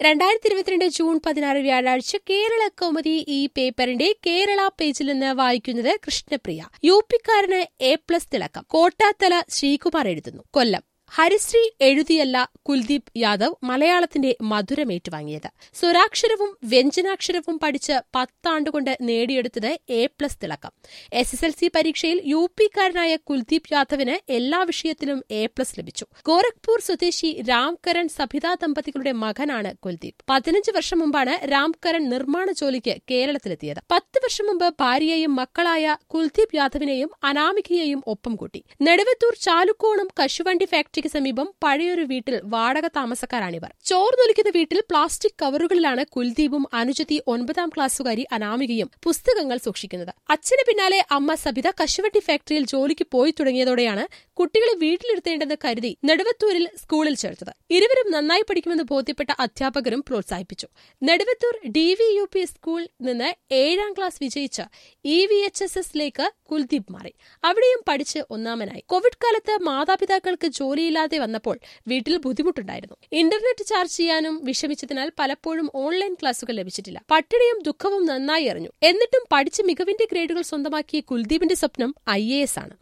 രണ്ടായിരത്തി ഇരുപത്തിരണ്ട് ജൂൺ പതിനാറ് വ്യാഴാഴ്ച കേരള കൗമുദി ഈ പേപ്പറിന്റെ കേരള പേജിൽ നിന്ന് വായിക്കുന്നത് കൃഷ്ണപ്രിയ യു പിക്കാരന് എ പ്ലസ് തിളക്കം കോട്ടാത്തല ശ്രീകുമാർ എഴുതുന്നു കൊല്ലം ഹരിശ്രീ എഴുതിയല്ല കുൽദീപ് യാദവ് മലയാളത്തിന്റെ മധുരം ഏറ്റുവാങ്ങിയത് സ്വരാക്ഷരവും വ്യഞ്ജനാക്ഷരവും പഠിച്ച് പത്താണ്ടുകൊണ്ട് നേടിയെടുത്തത് എ പ്ലസ് തിളക്കം എസ് എസ് എൽ സി പരീക്ഷയിൽ യു പിക്കാരനായ കുൽദീപ് യാദവിന് എല്ലാ വിഷയത്തിലും എ പ്ലസ് ലഭിച്ചു ഗോരഖ്പൂർ സ്വദേശി രാംകരൺ സഭിത ദമ്പതികളുടെ മകനാണ് കുൽദീപ് പതിനഞ്ച് വർഷം മുമ്പാണ് രാംകരൺ നിർമ്മാണ ജോലിക്ക് കേരളത്തിലെത്തിയത് പത്ത് വർഷം മുമ്പ് ഭാര്യയെയും മക്കളായ കുൽദീപ് യാദവിനെയും അനാമികയെയും ഒപ്പം കൂട്ടി നെടുവത്തൂർ ചാലുക്കോണം കശുവണ്ടി ഫാക്ടറിക്ക് സമീപം പഴയൊരു വീട്ടിൽ വാടക താമസക്കാരാണിവർ ചോർന്നൊലിക്കുന്ന വീട്ടിൽ പ്ലാസ്റ്റിക് കവറുകളിലാണ് കുൽദീപും അനുജത്തി ഒൻപതാം ക്ലാസ്സുകാരി അനാമികയും പുസ്തകങ്ങൾ സൂക്ഷിക്കുന്നത് അച്ഛന് പിന്നാലെ അമ്മ സബിത കശുവണ്ടി ഫാക്ടറിയിൽ ജോലിക്ക് പോയി തുടങ്ങിയതോടെയാണ് കുട്ടികളെ വീട്ടിലിരുത്തേണ്ടെന്ന് കരുതി നെടുവത്തൂരിൽ സ്കൂളിൽ ചേർത്തത് ഇരുവരും നന്നായി പഠിക്കുമെന്ന് ബോധ്യപ്പെട്ട അധ്യാപകരും പ്രോത്സാഹിപ്പിച്ചു Neduvathoor D V U P സ്കൂളിൽ നിന്ന് ഏഴാം ക്ലാസ് വിജയിച്ച് ഇ വി എച്ച് എസ് എസിലേക്ക് കുൽദീപ് മാറി അവിടെയും പഠിച്ച് ഒന്നാമനായി കോവിഡ് കാലത്ത് മാതാപിതാക്കൾക്ക് ജോലിയില്ലാതെ വന്നപ്പോൾ വീട്ടിൽ ബുദ്ധിമുട്ടുണ്ടായിരുന്നു ഇന്റർനെറ്റ് ചാർജ് ചെയ്യാനും വിഷമിച്ചതിനാൽ പലപ്പോഴും ഓൺലൈൻ ക്ലാസുകൾ ലഭിച്ചിട്ടില്ല പട്ടിണിയും ദുഃഖവും നന്നായി അറിഞ്ഞു എന്നിട്ടും പഠിച്ച് മികവിന്റെ ഗ്രേഡുകൾ സ്വന്തമാക്കിയ കുൽദീപിന്റെ സ്വപ്നം ഐ ആണ്